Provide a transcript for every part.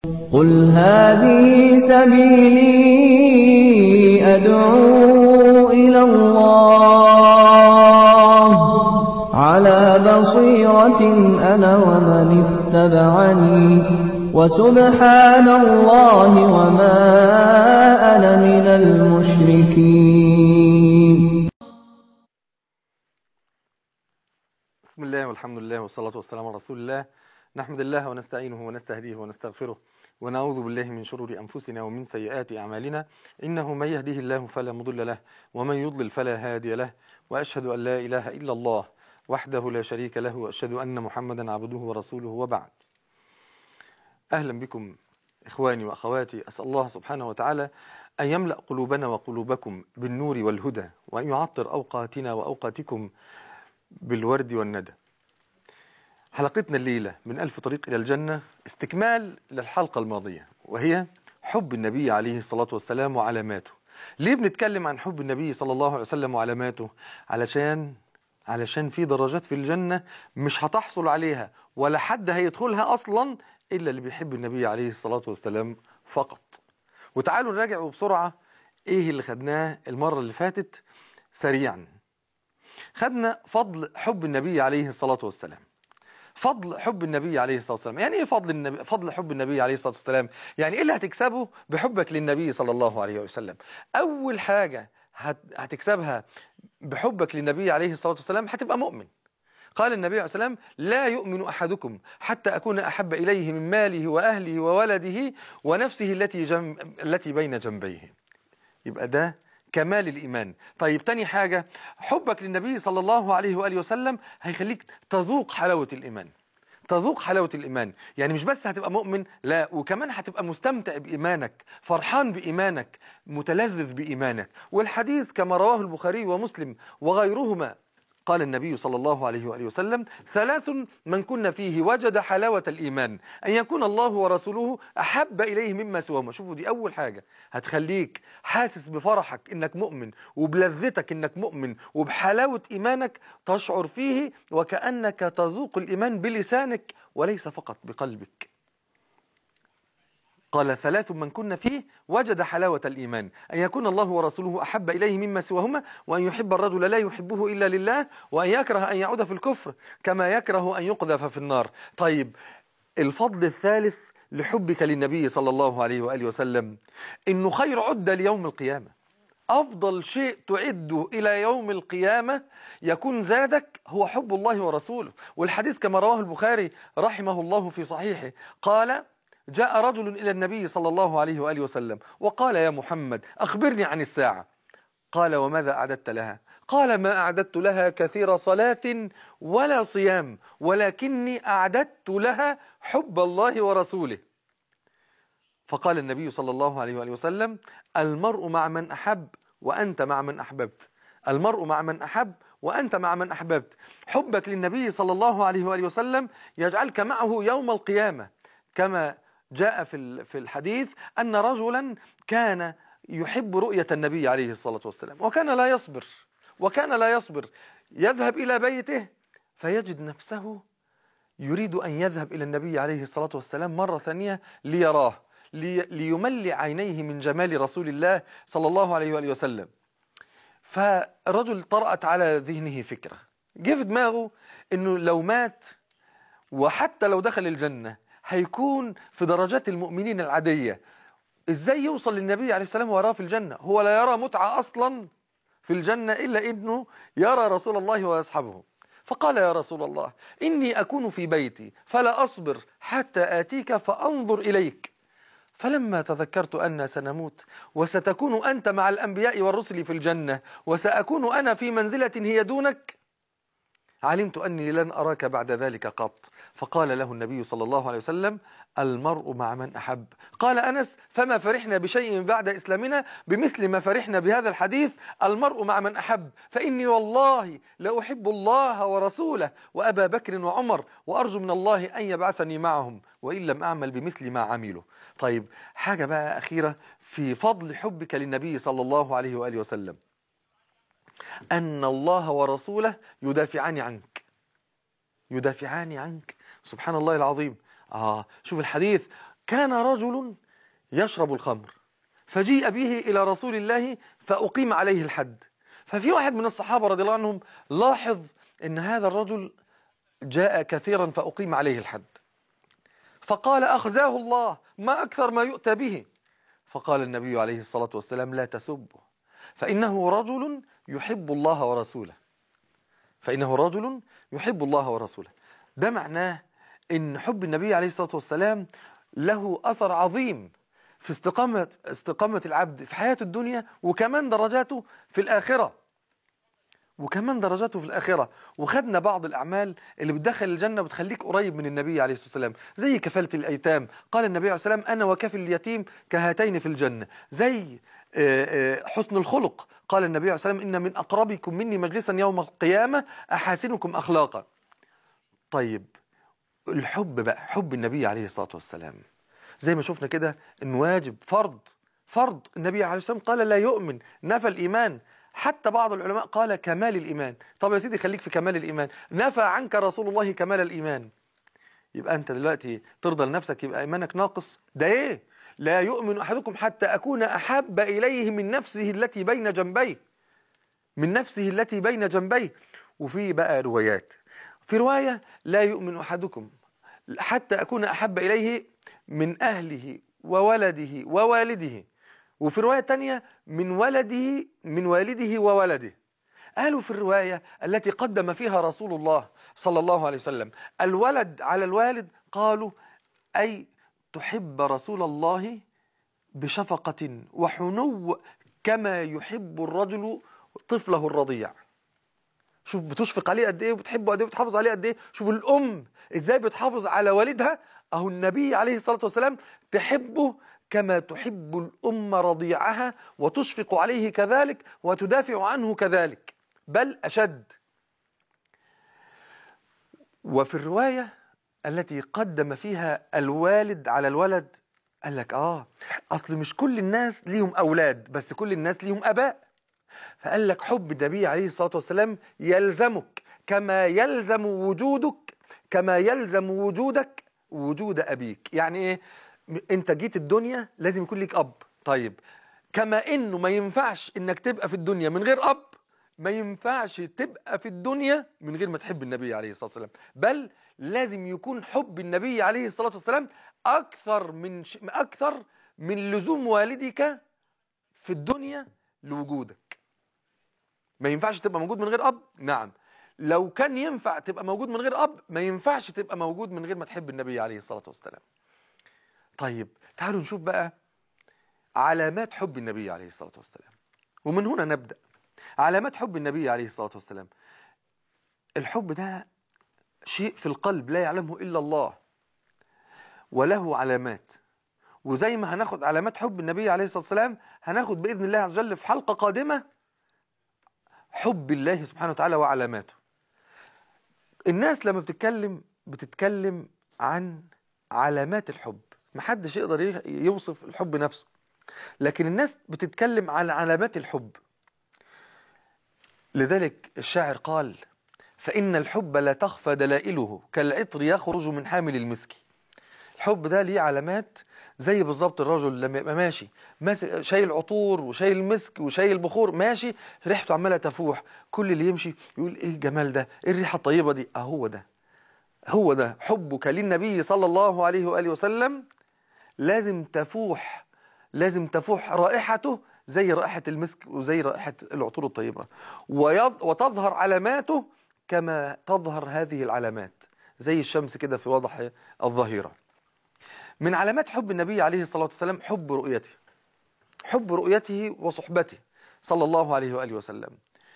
قل هذه سبيلي أدعو إلى الله على بصيرة أنا ومن اتبعني وسبحان الله وما أنا من المشركين بسم الله والحمد لله والصلاة والسلام على رسول الله نحمد الله ونستعينه ونستهديه ونستغفره ونعوذ بالله من شرور أنفسنا ومن سيئات أعمالنا إنه من يهده الله فلا مضل له ومن يضلل فلا هادي له وأشهد أن لا إله إلا الله وحده لا شريك له وأشهد أن محمدا عبده ورسوله وبعد أهلا بكم إخواني وأخواتي أسأل الله سبحانه وتعالى أن يملأ قلوبنا وقلوبكم بالنور والهدى وأن يعطر أوقاتنا وأوقاتكم بالورد والندى حلقتنا الليلة من ألف طريق إلى الجنة استكمال للحلقة الماضية وهي حب النبي عليه الصلاة والسلام وعلاماته ليه بنتكلم عن حب النبي صلى الله عليه وسلم وعلاماته علشان علشان في درجات في الجنة مش هتحصل عليها ولا حد هيدخلها أصلا إلا اللي بيحب النبي عليه الصلاة والسلام فقط وتعالوا نراجع بسرعة إيه اللي خدناه المرة اللي فاتت سريعا خدنا فضل حب النبي عليه الصلاة والسلام فضل حب النبي عليه الصلاة والسلام يعني ايه فضل النبي فضل حب النبي عليه الصلاة والسلام يعني ايه اللي هتكسبه بحبك للنبي صلى الله عليه وسلم اول حاجة هتكسبها بحبك للنبي عليه الصلاة والسلام هتبقى مؤمن قال النبي عليه الصلاة والسلام لا يؤمن أحدكم حتى أكون أحب إليه من ماله وأهله وولده ونفسه التي, جنب التي بين جنبيه يبقى ده كمال الإيمان طيب تاني حاجة حبك للنبي صلى الله عليه وآله وسلم هيخليك تذوق حلاوة الإيمان تذوق حلاوة الإيمان يعني مش بس هتبقى مؤمن لا وكمان هتبقى مستمتع بإيمانك فرحان بإيمانك متلذذ بإيمانك والحديث كما رواه البخاري ومسلم وغيرهما قال النبي صلى الله عليه وآله وسلم ثلاث من كن فيه وجد حلاوة الإيمان أن يكون الله ورسوله أحب إليه مما سواهما شوفوا دي أول حاجة هتخليك حاسس بفرحك إنك مؤمن وبلذتك إنك مؤمن وبحلاوة إيمانك تشعر فيه وكأنك تذوق الإيمان بلسانك وليس فقط بقلبك قال ثلاث من كن فيه وجد حلاوة الإيمان أن يكون الله ورسوله أحب إليه مما سواهما وأن يحب الرجل لا يحبه إلا لله وأن يكره أن يعود في الكفر كما يكره أن يقذف في النار طيب الفضل الثالث لحبك للنبي صلى الله عليه وآله وسلم إنه خير عدة ليوم القيامة أفضل شيء تعده إلى يوم القيامة يكون زادك هو حب الله ورسوله والحديث كما رواه البخاري رحمه الله في صحيحه قال جاء رجل إلى النبي صلى الله عليه وآله وسلم وقال يا محمد أخبرني عن الساعة قال وماذا أعددت لها قال ما أعددت لها كثير صلاة ولا صيام ولكني أعددت لها حب الله ورسوله فقال النبي صلى الله عليه وآله وسلم المرء مع من أحب وأنت مع من أحببت المرء مع من أحب وأنت مع من أحببت حبك للنبي صلى الله عليه وآله وسلم يجعلك معه يوم القيامة كما جاء في في الحديث أن رجلا كان يحب رؤية النبي عليه الصلاة والسلام وكان لا يصبر وكان لا يصبر يذهب إلى بيته فيجد نفسه يريد أن يذهب إلى النبي عليه الصلاة والسلام مرة ثانية ليراه ليملي عينيه من جمال رسول الله صلى الله عليه وآله وسلم فرجل طرأت على ذهنه فكرة جه في دماغه أنه لو مات وحتى لو دخل الجنة هيكون في درجات المؤمنين العادية ازاي يوصل للنبي عليه السلام وراه في الجنة هو لا يرى متعة اصلا في الجنة الا انه يرى رسول الله ويصحبه فقال يا رسول الله اني اكون في بيتي فلا اصبر حتى اتيك فانظر اليك فلما تذكرت أن سنموت وستكون أنت مع الأنبياء والرسل في الجنة وسأكون أنا في منزلة هي دونك علمت أني لن أراك بعد ذلك قط فقال له النبي صلى الله عليه وسلم المرء مع من أحب قال أنس فما فرحنا بشيء بعد إسلامنا بمثل ما فرحنا بهذا الحديث المرء مع من أحب فإني والله لأحب الله ورسوله وأبا بكر وعمر وأرجو من الله أن يبعثني معهم وإن لم أعمل بمثل ما عملوا طيب حاجة بقى أخيرة في فضل حبك للنبي صلى الله عليه وآله وسلم أن الله ورسوله يدافعان عنك يدافعان عنك سبحان الله العظيم آه شوف الحديث كان رجل يشرب الخمر فجيء به إلى رسول الله فأقيم عليه الحد ففي واحد من الصحابة رضي الله عنهم لاحظ أن هذا الرجل جاء كثيرا فأقيم عليه الحد فقال أخزاه الله ما أكثر ما يؤتى به فقال النبي عليه الصلاة والسلام لا تسبه فإنه رجل يحب الله ورسوله فإنه رجل يحب الله ورسوله ده معناه إن حب النبي عليه الصلاة والسلام له أثر عظيم في استقامة, استقامة العبد في حياة الدنيا وكمان درجاته في الآخرة وكمان درجاته في الآخرة وخدنا بعض الأعمال اللي بتدخل الجنة وبتخليك قريب من النبي عليه الصلاة والسلام زي كفالة الأيتام قال النبي عليه الصلاة والسلام أنا وكفل اليتيم كهاتين في الجنة زي حسن الخلق قال النبي عليه الصلاة والسلام إن من أقربكم مني مجلسا يوم القيامة أحاسنكم أخلاقا طيب الحب بقى حب النبي عليه الصلاة والسلام زي ما شفنا كده إن واجب فرض فرض النبي عليه الصلاة والسلام قال لا يؤمن نفى الإيمان حتى بعض العلماء قال كمال الإيمان طب يا سيدي خليك في كمال الإيمان نفى عنك رسول الله كمال الإيمان يبقى أنت دلوقتي ترضى لنفسك يبقى إيمانك ناقص ده إيه لا يؤمن أحدكم حتى أكون أحب إليه من نفسه التي بين جنبيه من نفسه التي بين جنبيه وفي بقى روايات في رواية لا يؤمن أحدكم حتى أكون أحب إليه من أهله وولده ووالده وفي رواية تانية من ولده من والده وولده قالوا في الرواية التي قدم فيها رسول الله صلى الله عليه وسلم الولد على الوالد قالوا أي تحب رسول الله بشفقة وحنو كما يحب الرجل طفله الرضيع شوف بتشفق عليه قد ايه وبتحبه قد ايه وبتحافظ عليه قد ايه شوف الام ازاي بتحافظ على والدها اهو النبي عليه الصلاة والسلام تحبه كما تحب الأم رضيعها وتشفق عليه كذلك وتدافع عنه كذلك بل أشد وفي الرواية التي قدم فيها الوالد على الولد قال لك آه أصل مش كل الناس ليهم أولاد بس كل الناس ليهم أباء فقال لك حب النبي عليه الصلاة والسلام يلزمك كما يلزم وجودك كما يلزم وجودك وجود أبيك يعني إيه انت جيت الدنيا لازم يكون لك اب طيب كما انه ما ينفعش انك تبقى في الدنيا من غير اب ما ينفعش تبقى في الدنيا من غير ما تحب النبي عليه الصلاة والسلام بل لازم يكون حب النبي عليه الصلاة والسلام اكثر من ش... اكثر من لزوم والدك في الدنيا لوجودك ما ينفعش تبقى موجود من غير اب نعم لو كان ينفع تبقى موجود من غير اب ما ينفعش تبقى موجود من غير ما تحب النبي عليه الصلاة والسلام طيب تعالوا نشوف بقى علامات حب النبي عليه الصلاة والسلام ومن هنا نبدأ علامات حب النبي عليه الصلاة والسلام الحب ده شيء في القلب لا يعلمه إلا الله وله علامات وزي ما هناخد علامات حب النبي عليه الصلاة والسلام هناخد بإذن الله عز وجل في حلقة قادمة حب الله سبحانه وتعالى وعلاماته الناس لما بتتكلم بتتكلم عن علامات الحب محدش يقدر يوصف الحب نفسه لكن الناس بتتكلم عن علامات الحب لذلك الشاعر قال فإن الحب لا تخفى دلائله كالعطر يخرج من حامل المسك الحب ده ليه علامات زي بالظبط الرجل لما يبقى ماشي شايل عطور وشايل المسك وشايل بخور ماشي ريحته عماله تفوح كل اللي يمشي يقول ايه الجمال ده ايه الريحه الطيبه دي اهو ده هو ده حبك للنبي صلى الله عليه وآله وسلم لازم تفوح لازم تفوح رائحته زي رائحة المسك وزي رائحة العطور الطيبة وتظهر علاماته كما تظهر هذه العلامات زي الشمس كده في وضح الظهيرة من علامات حب النبي عليه الصلاة والسلام حب رؤيته حب رؤيته وصحبته صلى الله عليه وآله وسلم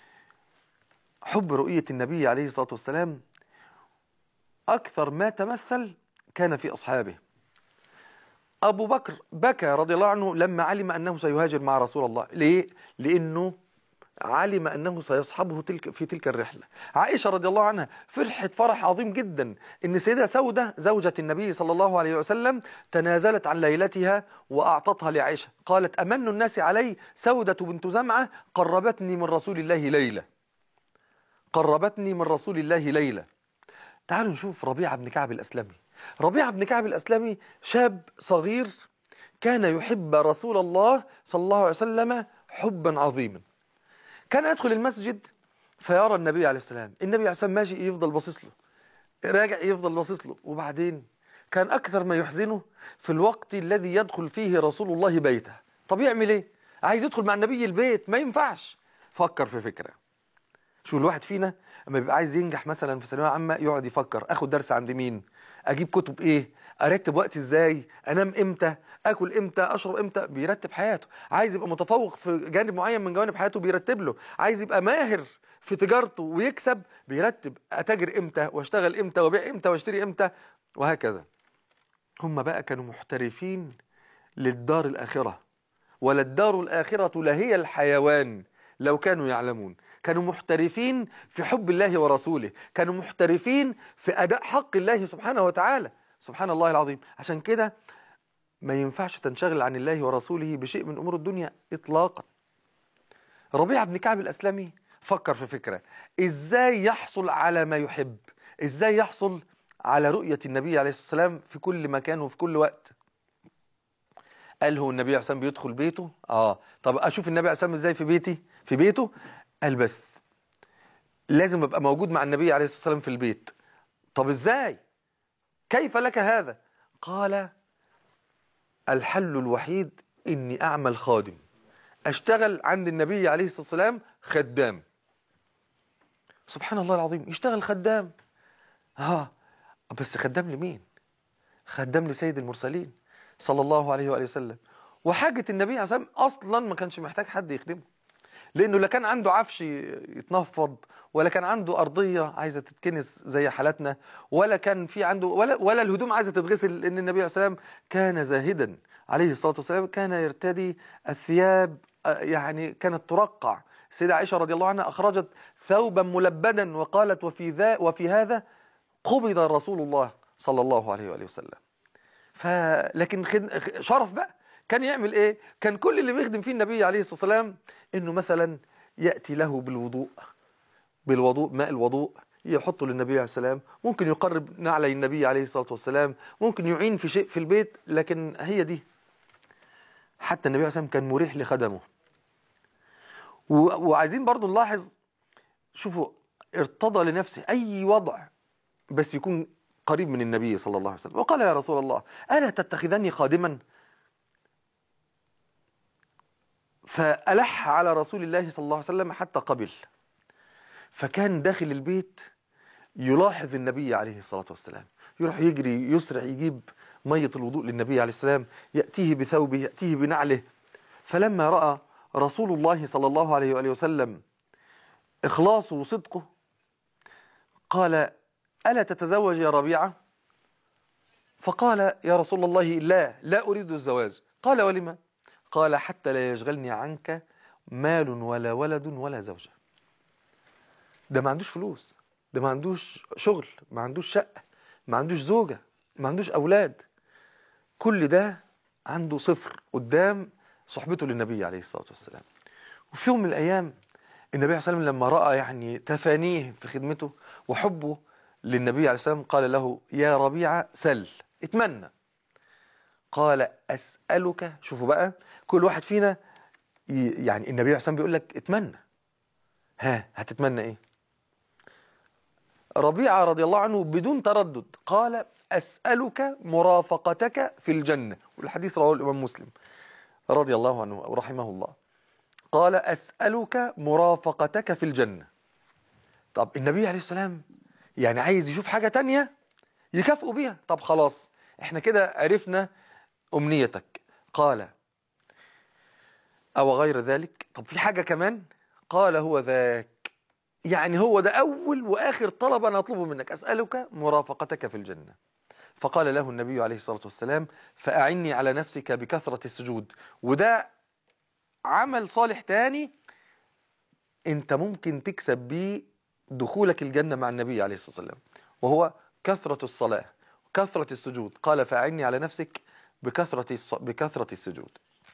حب رؤية النبي عليه الصلاة والسلام أكثر ما تمثل كان في أصحابه أبو بكر بكى رضي الله عنه لما علم أنه سيهاجر مع رسول الله ليه؟ لأنه علم أنه سيصحبه تلك في تلك الرحلة عائشة رضي الله عنها فرحت فرح عظيم جدا أن سيدة سودة زوجة النبي صلى الله عليه وسلم تنازلت عن ليلتها وأعطتها لعائشة قالت أمن الناس علي سودة بنت زمعة قربتني من رسول الله ليلة قربتني من رسول الله ليلة تعالوا نشوف ربيعة بن كعب الأسلمي ربيعة بن كعب الأسلمي شاب صغير كان يحب رسول الله صلى الله عليه وسلم حبا عظيما كان يدخل المسجد فيرى النبي عليه السلام النبي عليه السلام ماشي يفضل باصص له راجع يفضل باصص له وبعدين كان أكثر ما يحزنه في الوقت الذي يدخل فيه رسول الله بيته طب يعمل ايه عايز يدخل مع النبي البيت ما ينفعش فكر في فكرة شو الواحد فينا اما بيبقى عايز ينجح مثلا في ثانويه عامه يقعد يفكر اخد درس عند مين اجيب كتب ايه ارتب وقتي ازاي انام امتى اكل امتى اشرب امتى بيرتب حياته عايز يبقى متفوق في جانب معين من جوانب حياته بيرتب له عايز يبقى ماهر في تجارته ويكسب بيرتب اتاجر امتى واشتغل امتى وابيع امتى واشتري امتى وهكذا هم بقى كانوا محترفين للدار الاخره وللدار الاخره لهي الحيوان لو كانوا يعلمون كانوا محترفين في حب الله ورسوله كانوا محترفين في أداء حق الله سبحانه وتعالى سبحان الله العظيم عشان كده ما ينفعش تنشغل عن الله ورسوله بشيء من أمور الدنيا إطلاقا ربيع بن كعب الأسلمي فكر في فكرة إزاي يحصل على ما يحب إزاي يحصل على رؤية النبي عليه الصلاة والسلام في كل مكان وفي كل وقت قال هو النبي عليه الصلاة والسلام بيدخل بيته اه طب اشوف النبي عليه الصلاة والسلام ازاي في بيتي في بيته قال بس لازم ابقى موجود مع النبي عليه الصلاة والسلام في البيت طب ازاي كيف لك هذا قال الحل الوحيد اني اعمل خادم اشتغل عند النبي عليه الصلاة والسلام خدام سبحان الله العظيم يشتغل خدام ها بس خدام لمين خدام لسيد المرسلين صلى الله عليه وآله وسلم وحاجة النبي عليه الصلاة والسلام أصلا ما كانش محتاج حد يخدمه لأنه لا كان عنده عفش يتنفض ولا كان عنده أرضية عايزة تتكنس زي حالتنا ولا كان في عنده ولا, ولا الهدوم عايزة تتغسل لأن النبي عليه الصلاة والسلام كان زاهدا عليه الصلاة والسلام كان يرتدي الثياب يعني كانت ترقع السيدة عائشة رضي الله عنها أخرجت ثوبا ملبدا وقالت وفي, ذا وفي هذا قبض رسول الله صلى الله عليه وآله وسلم فلكن شرف بقى كان يعمل ايه كان كل اللي بيخدم فيه النبي عليه الصلاة والسلام انه مثلا يأتي له بالوضوء بالوضوء ماء الوضوء يحطه للنبي عليه السلام ممكن يقرب نعلي النبي عليه الصلاة والسلام ممكن يعين في شيء في البيت لكن هي دي حتى النبي عليه السلام كان مريح لخدمه وعايزين برضو نلاحظ شوفوا ارتضى لنفسه اي وضع بس يكون قريب من النبي صلى الله عليه وسلم وقال يا رسول الله ألا تتخذني خادما فألح على رسول الله صلى الله عليه وسلم حتى قبل فكان داخل البيت يلاحظ النبي عليه الصلاة والسلام يروح يجري يسرع يجيب مية الوضوء للنبي عليه السلام يأتيه بثوبه يأتيه بنعله فلما رأى رسول الله صلى الله عليه وآله وسلم إخلاصه وصدقه قال ألا تتزوج يا ربيعة فقال يا رسول الله لا لا أريد الزواج قال ولما قال حتى لا يشغلني عنك مال ولا ولد ولا زوجة ده ما عندوش فلوس ده ما عندوش شغل ما عندوش شقة ما عندوش زوجة ما عندوش أولاد كل ده عنده صفر قدام صحبته للنبي عليه الصلاة والسلام وفي يوم من الأيام النبي عليه الصلاة والسلام لما رأى يعني تفانيه في خدمته وحبه للنبي عليه السلام قال له يا ربيعة سل اتمنى قال أسألك شوفوا بقى كل واحد فينا يعني النبي عليه السلام بيقول لك اتمنى ها هتتمنى ايه ربيعة رضي الله عنه بدون تردد قال أسألك مرافقتك في الجنة والحديث رواه الإمام مسلم رضي الله عنه ورحمه الله قال أسألك مرافقتك في الجنة طب النبي عليه السلام يعني عايز يشوف حاجة تانية يكافئوا بيها طب خلاص احنا كده عرفنا أمنيتك قال أو غير ذلك طب في حاجة كمان قال هو ذاك يعني هو ده أول وآخر طلب أنا أطلبه منك أسألك مرافقتك في الجنة فقال له النبي عليه الصلاة والسلام فأعني على نفسك بكثرة السجود وده عمل صالح تاني انت ممكن تكسب بيه دخولك الجنة مع النبي عليه الصلاة والسلام وهو كثرة الصلاة كثرة السجود قال فأعني على نفسك بكثرة بكثرة السجود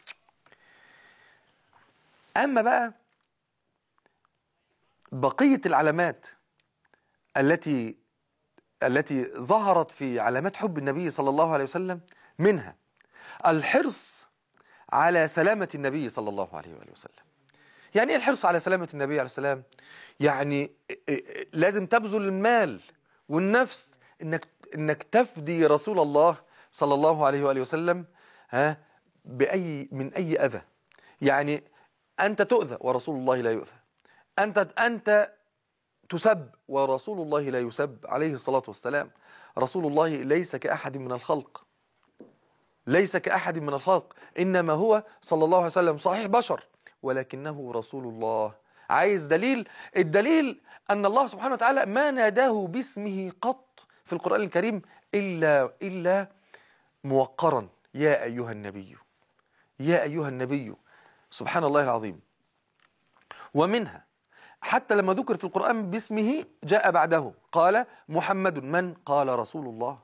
أما بقى بقية العلامات التي التي ظهرت في علامات حب النبي صلى الله عليه وسلم منها الحرص على سلامة النبي صلى الله عليه وآله وسلم يعني ايه الحرص على سلامة النبي عليه السلام يعني لازم تبذل المال والنفس انك انك تفدي رسول الله صلى الله عليه واله وسلم ها باي من اي اذى يعني انت تؤذى ورسول الله لا يؤذى انت انت تسب ورسول الله لا يسب عليه الصلاه والسلام رسول الله ليس كاحد من الخلق ليس كاحد من الخلق انما هو صلى الله عليه وسلم صحيح بشر ولكنه رسول الله عايز دليل الدليل أن الله سبحانه وتعالى ما ناداه باسمه قط في القرآن الكريم إلا, إلا موقرا يا أيها النبي يا أيها النبي سبحان الله العظيم ومنها حتى لما ذكر في القرآن باسمه جاء بعده قال محمد من قال رسول الله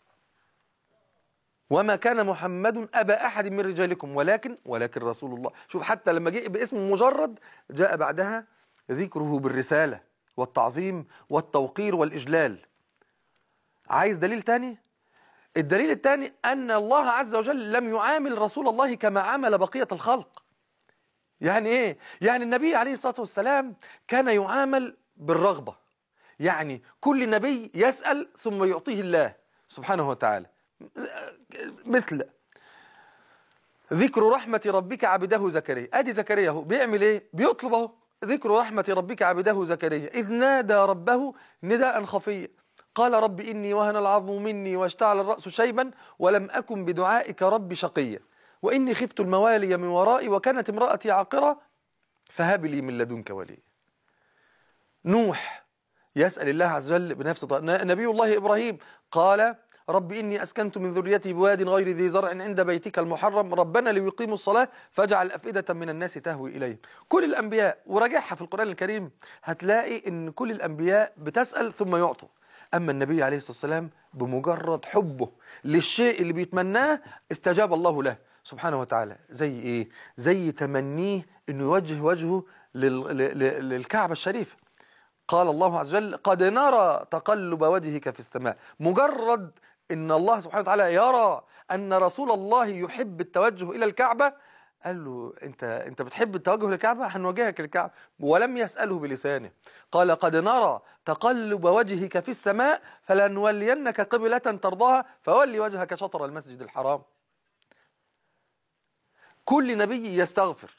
وما كان محمد أبا أحد من رجالكم ولكن ولكن رسول الله شوف حتى لما جاء باسم مجرد جاء بعدها ذكره بالرسالة والتعظيم والتوقير والإجلال عايز دليل تاني الدليل الثاني أن الله عز وجل لم يعامل رسول الله كما عامل بقية الخلق يعني إيه؟ يعني النبي عليه الصلاة والسلام كان يعامل بالرغبة يعني كل نبي يسأل ثم يعطيه الله سبحانه وتعالى مثل ذكر رحمة ربك عبده زكريا ادي زكريا اهو بيعمل ايه بيطلب اهو ذكر رحمة ربك عبده زكريا إذ نادى ربه نداء خفيا قال رب إني وهن العظم مني واشتعل الرأس شيبا ولم أكن بدعائك رب شقيا وإني خفت الموالي من ورائي وكانت امرأتي عاقرة فهب لي من لدنك ولي نوح يسأل الله عز وجل بنفس نبي الله إبراهيم قال رب إني أسكنت من ذريتي بواد غير ذي زرع عند بيتك المحرم ربنا ليقيموا الصلاة فاجعل أفئدة من الناس تهوي إليهم كل الأنبياء وراجعها في القرآن الكريم هتلاقي إن كل الأنبياء بتسأل ثم يعطوا أما النبي عليه الصلاة والسلام بمجرد حبه للشيء اللي بيتمناه استجاب الله له سبحانه وتعالى زي إيه؟ زي تمنيه إنه يوجه وجهه لل... للكعبة الشريفة قال الله عز وجل قد نرى تقلب وجهك في السماء مجرد إن الله سبحانه وتعالى يرى أن رسول الله يحب التوجه إلى الكعبة قال له أنت, أنت بتحب التوجه للكعبة هنوجهك للكعبة ولم يسأله بلسانه قال قد نرى تقلب وجهك في السماء فلنولينك قبلة ترضاها فولي وجهك شطر المسجد الحرام كل نبي يستغفر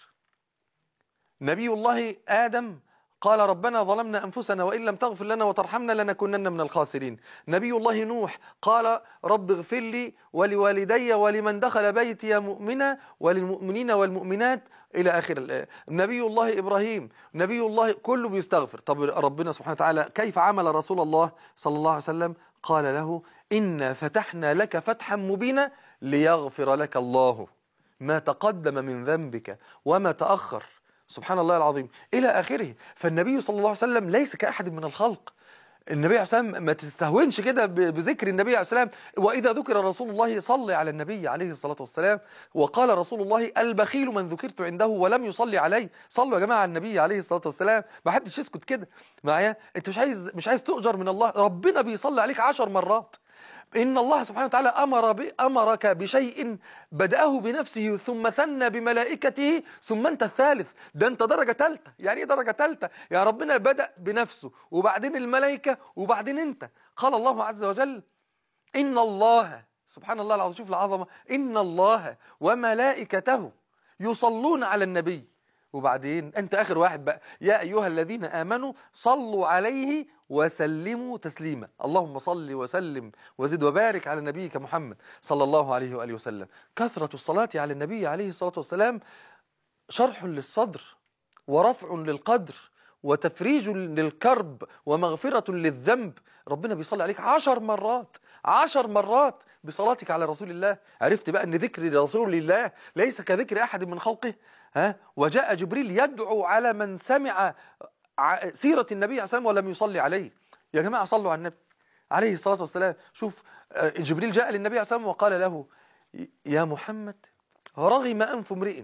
نبي الله آدم قال ربنا ظلمنا أنفسنا وإن لم تغفر لنا وترحمنا لنكونن من الخاسرين نبي الله نوح قال رب اغفر لي ولوالدي ولمن دخل بيتي مؤمنا وللمؤمنين والمؤمنات إلى آخر الآية نبي الله إبراهيم نبي الله كله بيستغفر طب ربنا سبحانه وتعالى كيف عمل رسول الله صلى الله عليه وسلم قال له إنا فتحنا لك فتحا مبينا ليغفر لك الله ما تقدم من ذنبك وما تأخر سبحان الله العظيم إلى آخره فالنبي صلى الله عليه وسلم ليس كأحد من الخلق النبي عليه الصلاة والسلام ما تستهونش كده بذكر النبي عليه الصلاة والسلام وإذا ذكر رسول الله صلي على النبي عليه الصلاة والسلام وقال رسول الله البخيل من ذكرت عنده ولم يصلي عليه صلوا يا جماعة على النبي عليه الصلاة والسلام ما حدش يسكت كده معايا انت مش عايز مش عايز تؤجر من الله ربنا بيصلي عليك عشر مرات إن الله سبحانه وتعالى أمر ب... أمرك بشيء بدأه بنفسه ثم ثنى بملائكته ثم أنت الثالث ده أنت درجة ثالثة يعني إيه درجة ثالثة يا ربنا بدأ بنفسه وبعدين الملائكة وبعدين أنت قال الله عز وجل إن الله سبحان الله العظيم شوف العظمة إن الله وملائكته يصلون على النبي وبعدين أنت آخر واحد بقى يا أيها الذين آمنوا صلوا عليه وسلموا تسليما اللهم صل وسلم وزد وبارك على نبيك محمد صلى الله عليه وآله وسلم كثرة الصلاة على النبي عليه الصلاة والسلام شرح للصدر ورفع للقدر وتفريج للكرب ومغفرة للذنب ربنا بيصلي عليك عشر مرات عشر مرات بصلاتك على رسول الله عرفت بقى ان ذكر رسول الله ليس كذكر أحد من خلقه ها وجاء جبريل يدعو على من سمع سيرة النبي عليه الصلاة ولم يصلي عليه يا جماعة صلوا على النبي عليه الصلاة والسلام شوف جبريل جاء للنبي عليه الصلاة وقال له يا محمد رغم أنف امرئ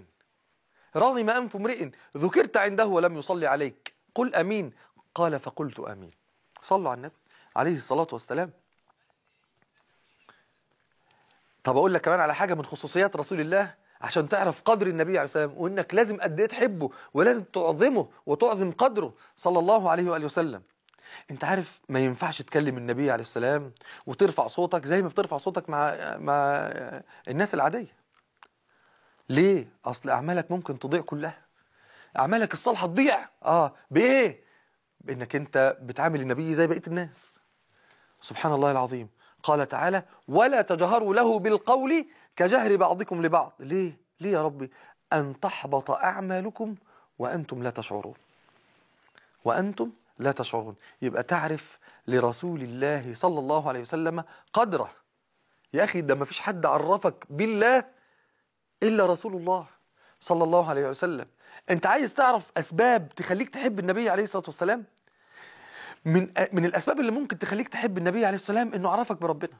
رغم أنف امرئ ذكرت عنده ولم يصلي عليك قل أمين قال فقلت أمين صلوا على النبي عليه الصلاة والسلام طب اقول لك كمان على حاجة من خصوصيات رسول الله عشان تعرف قدر النبي عليه السلام وانك لازم قد ايه تحبه ولازم تعظمه وتعظم قدره صلى الله عليه واله وسلم انت عارف ما ينفعش تكلم النبي عليه السلام وترفع صوتك زي ما بترفع صوتك مع مع الناس العادية ليه اصل اعمالك ممكن تضيع كلها اعمالك الصالحة تضيع اه بايه بانك انت بتعامل النبي زي بقية الناس سبحان الله العظيم قال تعالى ولا تجهروا له بالقول كجهر بعضكم لبعض ليه ليه يا ربي أن تحبط أعمالكم وأنتم لا تشعرون وأنتم لا تشعرون يبقى تعرف لرسول الله صلى الله عليه وسلم قدره يا أخي ده ما فيش حد عرفك بالله إلا رسول الله صلى الله عليه وسلم أنت عايز تعرف أسباب تخليك تحب النبي عليه الصلاة والسلام من من الأسباب اللي ممكن تخليك تحب النبي عليه السلام إنه عرفك بربنا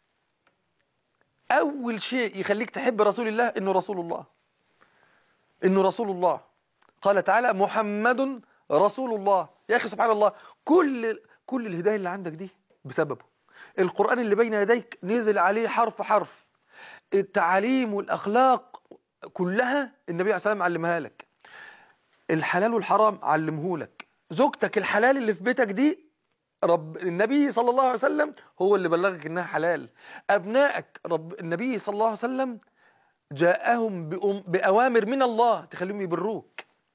أول شيء يخليك تحب رسول الله إنه رسول الله إنه رسول الله قال تعالى محمد رسول الله يا أخي سبحان الله كل كل الهداية اللي عندك دي بسببه القرآن اللي بين يديك نزل عليه حرف حرف التعاليم والأخلاق كلها النبي عليه السلام علمها لك الحلال والحرام علمه لك زوجتك الحلال اللي في بيتك دي رب النبي صلى الله عليه وسلم هو اللي بلغك انها حلال ابنائك رب النبي صلى الله عليه وسلم جاءهم بأم بأوامر من الله تخليهم يبروك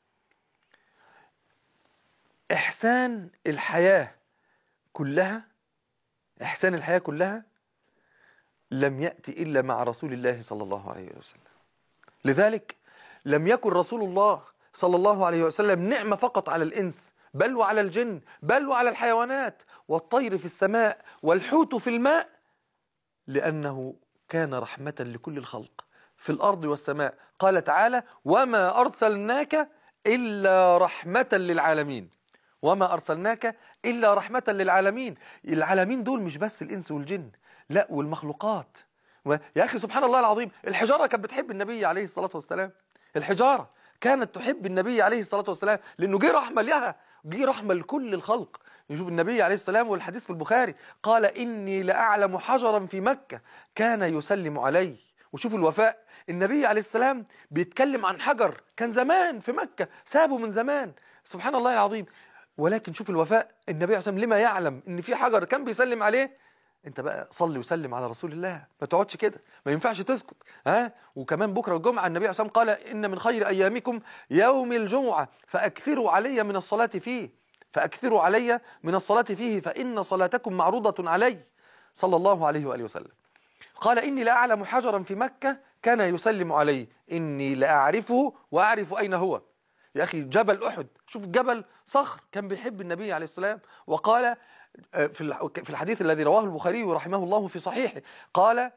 إحسان الحياة كلها إحسان الحياة كلها لم يأتي إلا مع رسول الله صلى الله عليه وسلم لذلك لم يكن رسول الله صلى الله عليه وسلم نعمة فقط على الإنس بل وعلى الجن بل وعلى الحيوانات والطير في السماء والحوت في الماء لأنه كان رحمة لكل الخلق في الأرض والسماء قال تعالى وما أرسلناك إلا رحمة للعالمين وما أرسلناك إلا رحمة للعالمين العالمين دول مش بس الإنس والجن لا والمخلوقات يا أخي سبحان الله العظيم الحجارة كانت بتحب النبي عليه الصلاة والسلام الحجارة كانت تحب النبي عليه الصلاة والسلام لأنه جه رحمة لها جه رحمة لكل الخلق يشوف النبي عليه السلام والحديث في البخاري قال إني لأعلم حجرا في مكة كان يسلم علي وشوف الوفاء النبي عليه السلام بيتكلم عن حجر كان زمان في مكة سابه من زمان سبحان الله العظيم ولكن شوف الوفاء النبي عليه السلام لما يعلم ان في حجر كان بيسلم عليه انت بقى صلي وسلم على رسول الله ما تقعدش كده ما ينفعش تسكت ها وكمان بكره الجمعه النبي عليه الصلاه والسلام قال ان من خير ايامكم يوم الجمعه فاكثروا علي من الصلاه فيه فاكثروا علي من الصلاه فيه فان صلاتكم معروضه علي صلى الله عليه واله وسلم قال اني لا اعلم حجرا في مكه كان يسلم علي اني لاعرفه واعرف اين هو يا أخي جبل أحد شوف جبل صخر كان بيحب النبي عليه السلام وقال في الحديث الذي رواه البخاري رحمه الله في صحيحه قال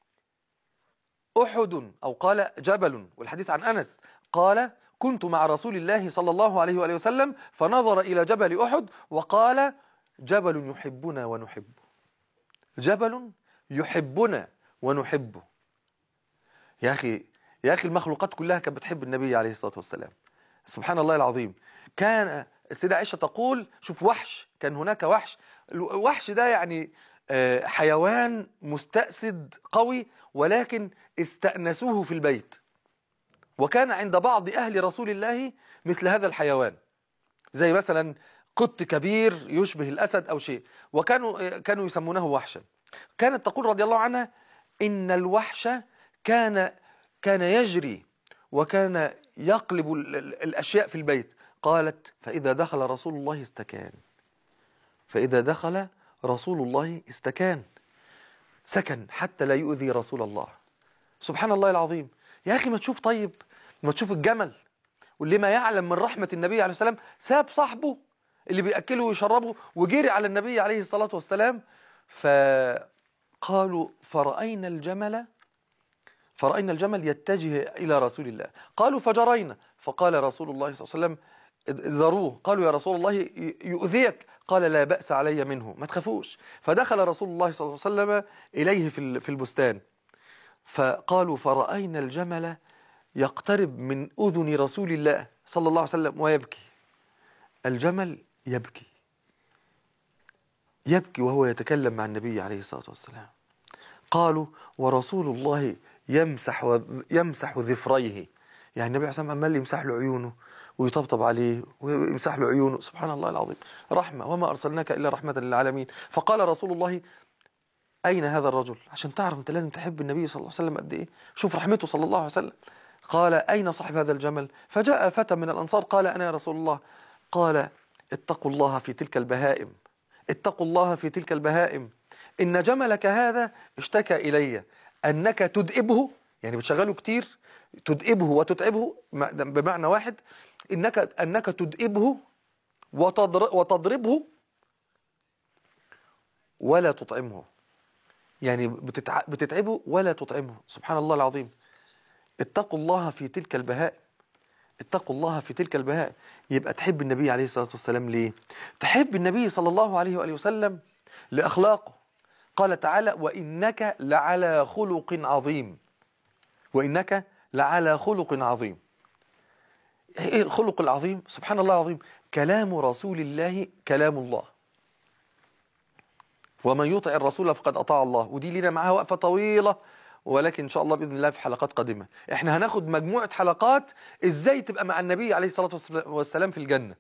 أحد أو قال جبل والحديث عن أنس قال كنت مع رسول الله صلى الله عليه وآله وسلم فنظر إلى جبل أحد وقال جبل يحبنا ونحبه جبل يحبنا ونحبه يا أخي يا أخي المخلوقات كلها كانت بتحب النبي عليه الصلاة والسلام سبحان الله العظيم كان السيدة عائشة تقول شوف وحش كان هناك وحش الوحش ده يعني حيوان مستأسد قوي ولكن استأنسوه في البيت وكان عند بعض أهل رسول الله مثل هذا الحيوان زي مثلا قط كبير يشبه الأسد أو شيء وكانوا كانوا يسمونه وحشا كانت تقول رضي الله عنها إن الوحش كان كان يجري وكان يقلب الأشياء في البيت قالت فإذا دخل رسول الله استكان فإذا دخل رسول الله استكان سكن حتى لا يؤذي رسول الله سبحان الله العظيم يا أخي ما تشوف طيب ما تشوف الجمل واللي ما يعلم من رحمة النبي عليه السلام ساب صاحبه اللي بيأكله ويشربه وجري على النبي عليه الصلاة والسلام فقالوا فرأينا الجمل فرأينا الجمل يتجه إلى رسول الله قالوا فجرينا فقال رسول الله صلى الله عليه وسلم ذروه قالوا يا رسول الله يؤذيك قال لا بأس علي منه ما تخافوش فدخل رسول الله صلى الله عليه وسلم إليه في البستان فقالوا فرأينا الجمل يقترب من أذن رسول الله صلى الله عليه وسلم ويبكي الجمل يبكي يبكي وهو يتكلم مع النبي عليه الصلاة والسلام قالوا ورسول الله يمسح وذ- يمسح ذفريه يعني النبي عليه الصلاة والسلام عمال يمسح له عيونه ويطبطب عليه ويمسح له عيونه سبحان الله العظيم رحمة وما أرسلناك إلا رحمة للعالمين فقال رسول الله أين هذا الرجل عشان تعرف أنت لازم تحب النبي صلى الله عليه وسلم قد إيه شوف رحمته صلى الله عليه وسلم قال أين صاحب هذا الجمل فجاء فتى من الأنصار قال أنا يا رسول الله قال اتقوا الله في تلك البهائم اتقوا الله في تلك البهائم إن جملك هذا اشتكى إلي أنك تدئبه يعني بتشغله كتير تدئبه وتتعبه م- بمعنى واحد إنك أنك تدئبه وتضر- وتضربه ولا تطعمه يعني بتتع... بتتعبه ولا تطعمه سبحان الله العظيم اتقوا الله في تلك البهائم اتقوا الله في تلك البهائم يبقى تحب النبي عليه الصلاة والسلام ليه تحب النبي صلى الله عليه وآله وسلم لأخلاقه قال تعالى وإنك لعلى خلق عظيم وإنك لعلى خلق عظيم ايه الخلق العظيم سبحان الله العظيم كلام رسول الله كلام الله ومن يطع الرسول فقد أطاع الله ودي لنا معاها وقفة طويلة ولكن إن شاء الله بإذن الله في حلقات قادمة احنا هناخد مجموعة حلقات ازاي تبقى مع النبي عليه الصلاة والسلام في الجنة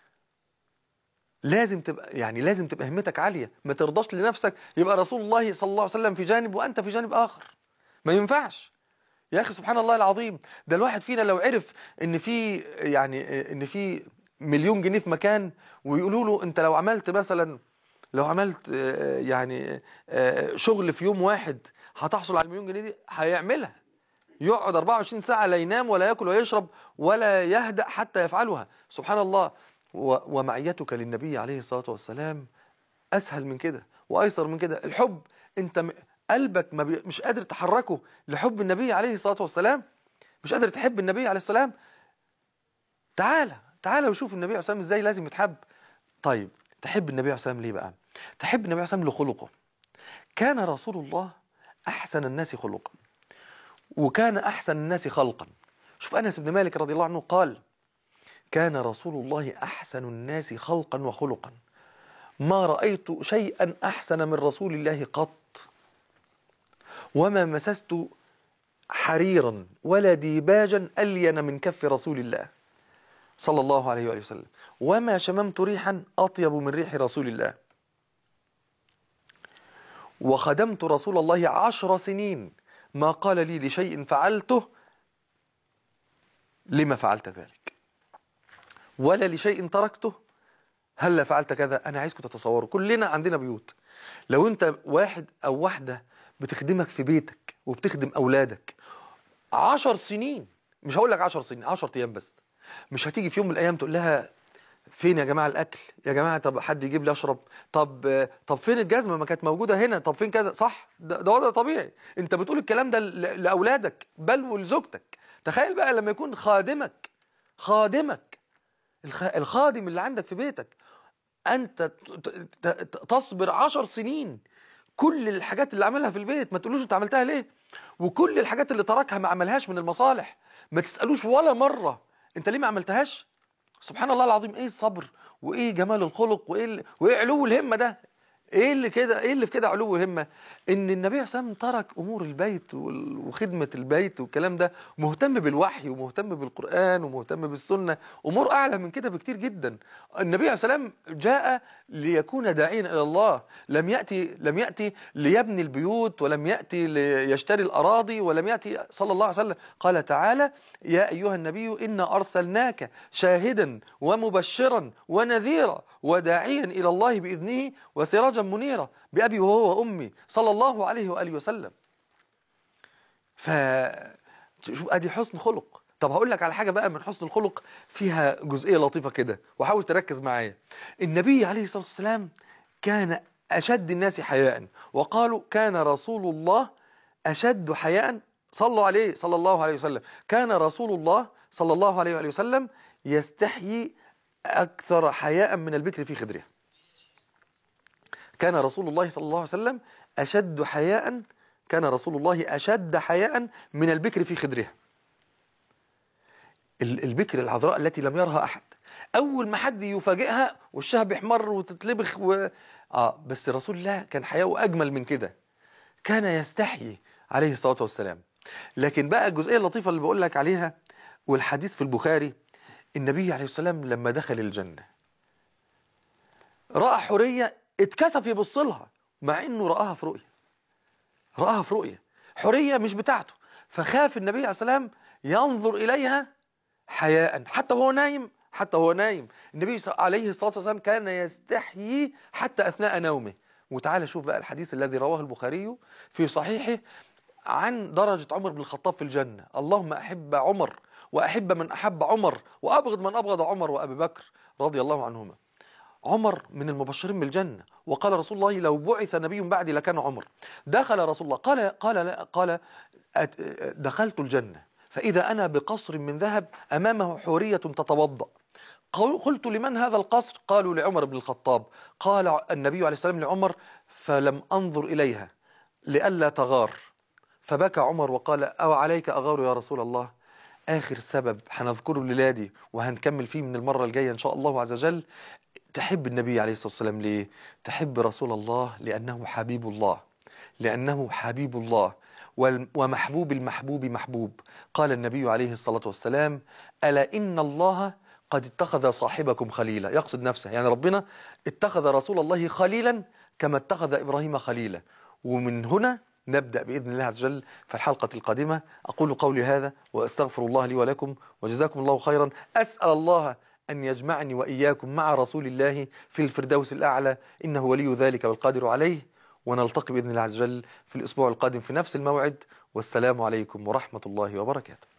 لازم تبقى يعني لازم تبقى همتك عالية ما ترضاش لنفسك يبقى رسول الله صلى الله عليه وسلم في جانب وأنت في جانب آخر ما ينفعش يا أخي سبحان الله العظيم ده الواحد فينا لو عرف إن في يعني إن في مليون جنيه في مكان ويقولوا له أنت لو عملت مثلا لو عملت آه، يعني آه، شغل في يوم واحد هتحصل على المليون جنيه دي هيعملها يقعد 24 ساعة لا ينام ولا يأكل ويشرب ولا يهدأ حتى يفعلها سبحان الله و- ومعيتك للنبي عليه الصلاة والسلام أسهل من كده وأيسر من كده الحب أنت م- قلبك ما بي... مش قادر تحركه لحب النبي عليه الصلاة والسلام مش قادر تحب النبي عليه السلام تعالى تعالى وشوف النبي عليه السلام ازاي لازم يتحب طيب تحب النبي عليه السلام ليه بقى تحب النبي عليه السلام لخلقه كان رسول الله أحسن الناس خلقا وكان أحسن الناس خلقا شوف أنس بن مالك رضي الله عنه قال كان رسول الله أحسن الناس خلقا وخلقا ما رأيت شيئا أحسن من رسول الله قط وما مسست حريرا ولا ديباجا ألين من كف رسول الله صلى الله عليه وآله وسلم وما شممت ريحا أطيب من ريح رسول الله وخدمت رسول الله عشر سنين ما قال لي لشيء فعلته لما فعلت ذلك ولا لشيء تركته هل فعلت كذا أنا عايزكم تتصوروا كلنا عندنا بيوت لو أنت واحد أو واحدة بتخدمك في بيتك وبتخدم أولادك عشر سنين مش هقول لك عشر سنين عشر أيام بس مش هتيجي في يوم من الأيام تقول لها فين يا جماعة الأكل يا جماعة طب حد يجيب لي أشرب طب طب فين الجزمة ما كانت موجودة هنا طب فين كذا صح ده, ده وضع طبيعي أنت بتقول الكلام ده ل- لأولادك بل ولزوجتك تخيل بقى لما يكون خادمك خادمك الخ- الخادم اللي عندك في بيتك أنت ت- ت- ت- تصبر عشر سنين كل الحاجات اللي عملها في البيت ما تقولوش انت عملتها ليه وكل الحاجات اللي تركها ما عملهاش من المصالح ما تسألوش ولا مرة انت ليه ما عملتهاش سبحان الله العظيم ايه الصبر وايه جمال الخلق وايه ال- وايه علو الهمة ده ايه اللي كده ايه اللي في كده علو همة ان النبي عليه الصلاة والسلام ترك امور البيت وال- وخدمة البيت والكلام ده مهتم بالوحي ومهتم بالقرآن ومهتم بالسنة امور اعلى من كده بكتير جدا النبي عليه الصلاة والسلام جاء ليكون داعيا الى الله لم يأتي لم يأتي ليبني البيوت ولم يأتي ليشتري الأراضي ولم يأتي صلى الله عليه وسلم قال تعالى يا أيها النبي إنا أرسلناك شاهدا ومبشرا ونذيرا وداعيا إلى الله بإذنه وسراجا منيرا بأبي وهو وأمي صلى الله عليه وآله وسلم ف شوف ادي حسن خلق طب هقول لك على حاجة بقى من حسن الخلق فيها جزئية لطيفة كده وحاول تركز معايا النبي عليه الصلاة والسلام كان أشد الناس حياء وقالوا كان رسول الله أشد حياء صلوا عليه صلى الله عليه وسلم كان رسول الله صلى الله عليه وآله وسلم يستحيي أكثر حياء من البكر في خدرها كان رسول الله صلى الله عليه وسلم أشد حياء كان رسول الله أشد حياء من البكر في خدرها ال- البكر العذراء التي لم يرها أحد أول ما حد يفاجئها وشها بيحمر وتتلبخ و... آه بس رسول الله كان حياءه أجمل من كده كان يستحيي عليه الصلاة والسلام لكن بقى الجزئية اللطيفة اللي بقول لك عليها والحديث في البخاري النبي عليه السلام لما دخل الجنة رأى حورية اتكسف يبص لها مع انه رآها في رؤية رآها في رؤية حورية مش بتاعته فخاف النبي عليه السلام ينظر إليها حياء حتى هو نايم حتى هو نايم النبي عليه الصلاة والسلام كان يستحيي حتى أثناء نومه وتعالى شوف بقى الحديث الذي رواه البخاري في صحيحه عن درجة عمر بن الخطاب في الجنة اللهم أحب عمر وأحب من أحب عمر وأبغض من أبغض عمر وأبي بكر رضي الله عنهما عمر من المبشرين بالجنة وقال رسول الله لو بعث نبي بعدي لكان عمر دخل رسول الله قال قال لا قال دخلت الجنة فإذا أنا بقصر من ذهب أمامه حورية تتوضأ قلت لمن هذا القصر قالوا لعمر بن الخطاب قال النبي عليه السلام لعمر فلم أنظر إليها لئلا تغار فبكى عمر وقال أو عليك أغار يا رسول الله آخر سبب هنذكره للادي وهنكمل فيه من المرة الجاية إن شاء الله عز وجل تحب النبي عليه الصلاة والسلام ليه تحب رسول الله لأنه حبيب الله لأنه حبيب الله ومحبوب المحبوب محبوب قال النبي عليه الصلاة والسلام ألا إن الله قد اتخذ صاحبكم خليلا يقصد نفسه يعني ربنا اتخذ رسول الله خليلا كما اتخذ إبراهيم خليلا ومن هنا نبدأ بإذن الله عز وجل في الحلقة القادمة أقول قولي هذا وأستغفر الله لي ولكم وجزاكم الله خيرا أسأل الله أن يجمعني وإياكم مع رسول الله في الفردوس الأعلى إنه ولي ذلك والقادر عليه ونلتقي بإذن الله عز وجل في الأسبوع القادم في نفس الموعد والسلام عليكم ورحمة الله وبركاته